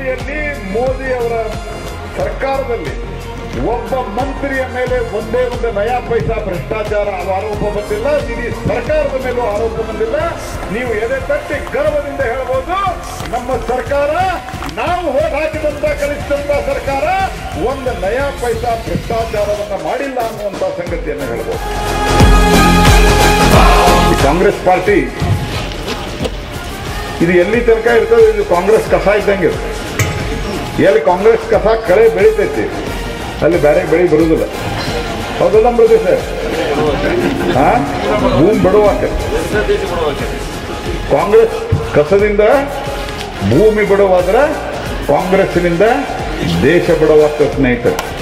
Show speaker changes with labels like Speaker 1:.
Speaker 1: ಅವಧಿಯಲ್ಲಿ ಮೋದಿ ಅವರ ಸರ್ಕಾರದಲ್ಲಿ ಒಬ್ಬ ಮಂತ್ರಿಯ ಮೇಲೆ ಒಂದೇ ಒಂದು ನಯಾ ಪೈಸಾ ಭ್ರಷ್ಟಾಚಾರ ಆರೋಪ ಬಂದಿಲ್ಲ ಇಡೀ ಸರ್ಕಾರದ ಮೇಲೂ ಆರೋಪ ಬಂದಿಲ್ಲ ನೀವು ಎದೆ ತಟ್ಟಿ ಗರ್ವದಿಂದ ಹೇಳ್ಬೋದು ನಮ್ಮ ಸರ್ಕಾರ ನಾವು ಹೋಗಿ ಹಾಕಿದಂತ ಕಳಿಸಿದಂತ ಸರ್ಕಾರ ಒಂದು ನಯಾ ಪೈಸಾ ಭ್ರಷ್ಟಾಚಾರವನ್ನ ಮಾಡಿಲ್ಲ ಅನ್ನುವಂತ ಸಂಗತಿಯನ್ನು ಹೇಳ್ಬೋದು ಈ ಕಾಂಗ್ರೆಸ್ ಪಾರ್ಟಿ ಇದು ಎಲ್ಲಿ ತನಕ ಇರ್ತದೆ ಇದು ಕಾಂಗ್ರೆಸ್ ಕಸ ಇದ್ದಂಗೆ ಇರುತ್ತೆ. ಎಲ್ಲಿ ಕಾಂಗ್ರೆಸ್ ಕಸ ಕಳೆ ಬೆಳಿತೈತಿ ಅಲ್ಲಿ ಬೇರೆ ಬೆಳೆ ಬರುವುದಿಲ್ಲ ಹೌದಲ್ಲ ಮೃದು ಸರ್ ಹಾ ಭೂಮಿ ಬಿಡುವಾಕೆ ಕಾಂಗ್ರೆಸ್ ಕಸದಿಂದ ಭೂಮಿ ಬಿಡುವಾದ್ರೆ ಕಾಂಗ್ರೆಸ್ಸಿನಿಂದ ದೇಶ ಬಿಡುವಾಗ್ತದೆ ಸ್ನೇಹಿತರೆ